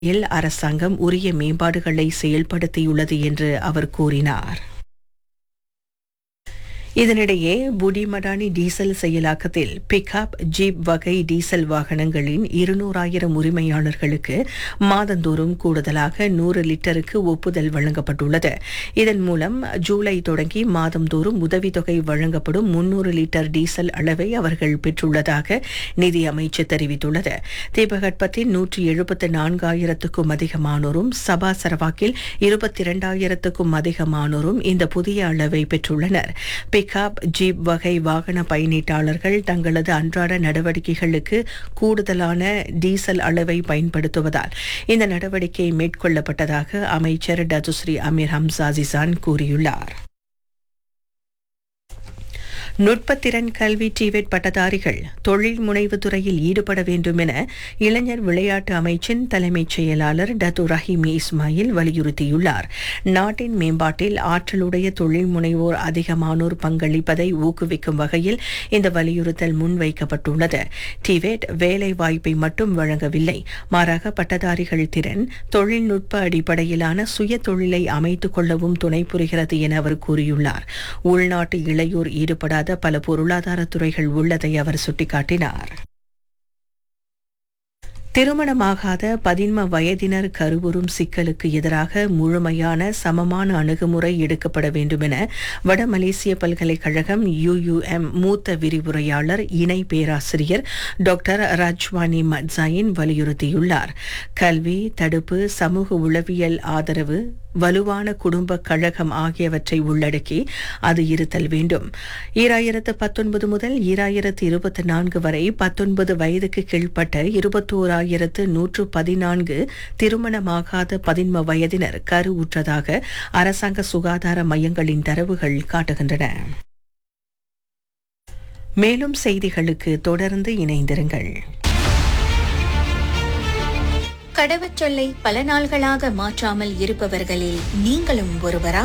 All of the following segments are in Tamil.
இல் அரசாங்கம் உரிய மேம்பாடுகளை செயல்படுத்தியுள்ளது என்று அவர் கூறினார் இதனிடையே புடிமடானி டீசல் செயலாக்கத்தில் பிக்அப் ஜீப் வகை டீசல் வாகனங்களின் இருநூறாயிரம் உரிமையாளர்களுக்கு மாதந்தோறும் கூடுதலாக நூறு லிட்டருக்கு ஒப்புதல் வழங்கப்பட்டுள்ளது இதன் மூலம் ஜூலை தொடங்கி மாதந்தோறும் உதவித்தொகை வழங்கப்படும் முன்னூறு லிட்டர் டீசல் அளவை அவர்கள் பெற்றுள்ளதாக நிதி அமைச்சு தெரிவித்துள்ளது தீபகற்பத்தில் நூற்றி எழுபத்து நான்காயிரத்துக்கும் அதிகமானோரும் சபா சரவாக்கில் இருபத்தி இரண்டாயிரத்துக்கும் அதிகமானோரும் இந்த புதிய அளவை பெற்றுள்ளனர் பிக்அப் ஜீப் வகை வாகன பயணீட்டாளர்கள் தங்களது அன்றாட நடவடிக்கைகளுக்கு கூடுதலான டீசல் அளவை பயன்படுத்துவதால் இந்த நடவடிக்கை மேற்கொள்ளப்பட்டதாக அமைச்சர் டதுஸ்ரீ அமீர் ஹம்சா ஜிசான் கூறியுள்ளார் நுட்பத்திறன் கல்வி டிவெட் பட்டதாரிகள் தொழில் முனைவு துறையில் ஈடுபட வேண்டும் என இளைஞர் விளையாட்டு அமைச்சின் தலைமைச் செயலாளர் டத்து ரஹீமி இஸ்மாயில் வலியுறுத்தியுள்ளார் நாட்டின் மேம்பாட்டில் ஆற்றலுடைய தொழில் முனைவோர் அதிகமானோர் பங்களிப்பதை ஊக்குவிக்கும் வகையில் இந்த வலியுறுத்தல் முன்வைக்கப்பட்டுள்ளது டிவெட் வேலை வாய்ப்பை மட்டும் வழங்கவில்லை மாறாக பட்டதாரிகள் திறன் தொழில்நுட்ப அடிப்படையிலான சுய தொழிலை அமைத்துக் கொள்ளவும் துணை புரிகிறது என அவர் கூறியுள்ளார் உள்நாட்டு இளையோர் ஈடுபடாத பல பொருளாதார துறைகள் உள்ளதை அவர் சுட்டிக்காட்டினார் திருமணமாகாத பதின்ம வயதினர் கருவுறும் சிக்கலுக்கு எதிராக முழுமையான சமமான அணுகுமுறை எடுக்கப்பட வேண்டும் என வட மலேசிய பல்கலைக்கழகம் யுயுஎம் மூத்த விரிவுரையாளர் இணை பேராசிரியர் டாக்டர் ராஜ்வானி மட்சாயின் வலியுறுத்தியுள்ளார் கல்வி தடுப்பு சமூக உளவியல் ஆதரவு வலுவான குடும்ப கழகம் ஆகியவற்றை உள்ளடக்கி அது இருத்தல் வேண்டும் ஈராயிரத்து பத்தொன்பது முதல் ஈராயிரத்து இருபத்தி நான்கு வரை பத்தொன்பது வயதுக்கு கீழ்ப்பட்ட இருபத்தோராயிரத்து நூற்று பதினான்கு திருமணமாகாத பதின்ம வயதினர் கரு உற்றதாக அரசாங்க சுகாதார மையங்களின் தரவுகள் காட்டுகின்றன மேலும் செய்திகளுக்கு தொடர்ந்து இணைந்திருங்கள் கடவுச்சொல்லை பல நாள்களாக மாற்றாமல் இருப்பவர்களில் நீங்களும் ஒருவரா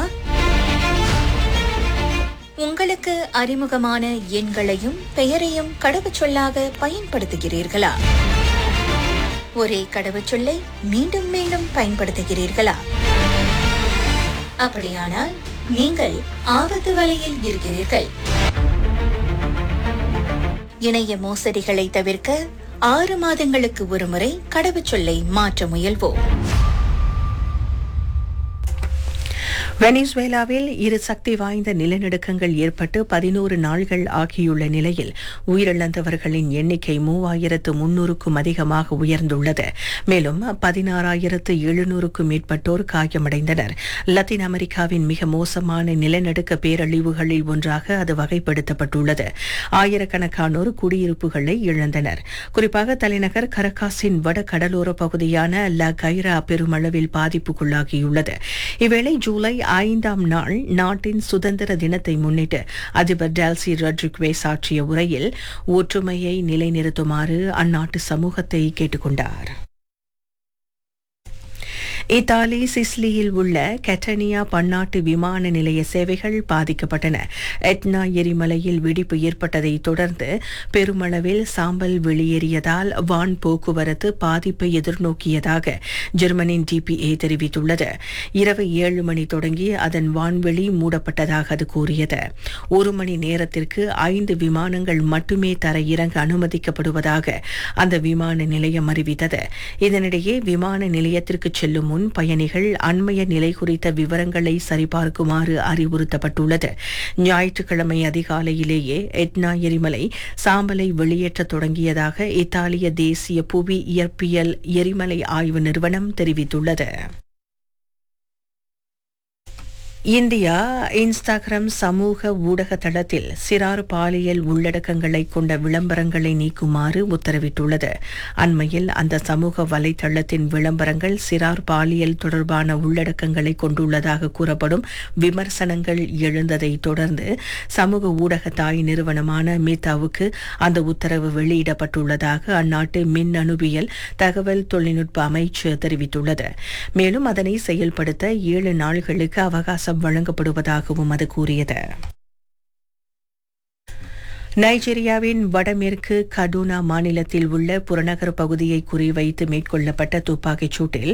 உங்களுக்கு அறிமுகமான எண்களையும் பெயரையும் கடவுச்சொல்லாக பயன்படுத்துகிறீர்களா ஒரே கடவுச்சொல்லை மீண்டும் மீண்டும் பயன்படுத்துகிறீர்களா அப்படியானால் நீங்கள் ஆபத்து வலையில் இருக்கிறீர்கள் இணைய மோசடிகளை தவிர்க்க ஆறு மாதங்களுக்கு ஒருமுறை கடவுச்சொல்லை மாற்ற முயல்வோம் வெனிசுவேலாவில் இரு சக்தி வாய்ந்த நிலநடுக்கங்கள் ஏற்பட்டு பதினோரு நாள்கள் ஆகியுள்ள நிலையில் உயிரிழந்தவர்களின் எண்ணிக்கை மூவாயிரத்து முன்னூறுக்கும் அதிகமாக உயர்ந்துள்ளது மேலும் பதினாறாயிரத்து எழுநூறுக்கும் மேற்பட்டோர் காயமடைந்தனர் லத்தீன் அமெரிக்காவின் மிக மோசமான நிலநடுக்க பேரழிவுகளில் ஒன்றாக அது வகைப்படுத்தப்பட்டுள்ளது ஆயிரக்கணக்கானோர் குடியிருப்புகளை இழந்தனர் குறிப்பாக தலைநகர் கரகாஸின் வட கடலோர பகுதியான ல கைரா பெருமளவில் பாதிப்புக்குள்ளாகியுள்ளது இவ்வேளை ஜூலை ஐந்தாம் நாள் நாட்டின் சுதந்திர தினத்தை முன்னிட்டு அதிபர் டால்சி ரொட்ரிக்வேஸ் ஆற்றிய உரையில் ஒற்றுமையை நிலைநிறுத்துமாறு அந்நாட்டு சமூகத்தை கேட்டுக்கொண்டார் இத்தாலி சிஸ்லியில் உள்ள கெட்டனியா பன்னாட்டு விமான நிலைய சேவைகள் பாதிக்கப்பட்டன எட்னா எரிமலையில் வெடிப்பு ஏற்பட்டதை தொடர்ந்து பெருமளவில் சாம்பல் வெளியேறியதால் வான் போக்குவரத்து பாதிப்பை எதிர்நோக்கியதாக ஜெர்மனின் டிபிஏ தெரிவித்துள்ளது இரவு ஏழு மணி தொடங்கி அதன் வான்வெளி மூடப்பட்டதாக அது கூறியது ஒரு மணி நேரத்திற்கு ஐந்து விமானங்கள் மட்டுமே தரையிறங்க அனுமதிக்கப்படுவதாக அந்த விமான நிலையம் அறிவித்தது இதனிடையே விமான நிலையத்திற்கு செல்லும் முன் பயணிகள் அண்மைய நிலை குறித்த விவரங்களை சரிபார்க்குமாறு அறிவுறுத்தப்பட்டுள்ளது ஞாயிற்றுக்கிழமை அதிகாலையிலேயே எட்னா எரிமலை சாம்பலை வெளியேற்றத் தொடங்கியதாக இத்தாலிய தேசிய புவி இயற்பியல் எரிமலை ஆய்வு நிறுவனம் தெரிவித்துள்ளது இந்தியா இன்ஸ்டாகிராம் சமூக ஊடக தளத்தில் சிறார் பாலியல் உள்ளடக்கங்களை கொண்ட விளம்பரங்களை நீக்குமாறு உத்தரவிட்டுள்ளது அண்மையில் அந்த சமூக வலைதளத்தின் விளம்பரங்கள் சிறார் பாலியல் தொடர்பான உள்ளடக்கங்களை கொண்டுள்ளதாக கூறப்படும் விமர்சனங்கள் எழுந்ததை தொடர்ந்து சமூக ஊடக தாய் நிறுவனமான மீதாவுக்கு அந்த உத்தரவு வெளியிடப்பட்டுள்ளதாக அந்நாட்டு மின்னணுவியல் தகவல் தொழில்நுட்ப அமைச்சு தெரிவித்துள்ளது மேலும் அதனை செயல்படுத்த ஏழு நாள்களுக்கு அவகாசம் வழங்கப்படுவதாகவும் அது கூறியது நைஜீரியாவின் வடமேற்கு கடூனா மாநிலத்தில் உள்ள புறநகர் பகுதியை குறிவைத்து மேற்கொள்ளப்பட்ட துப்பாக்கிச் சூட்டில்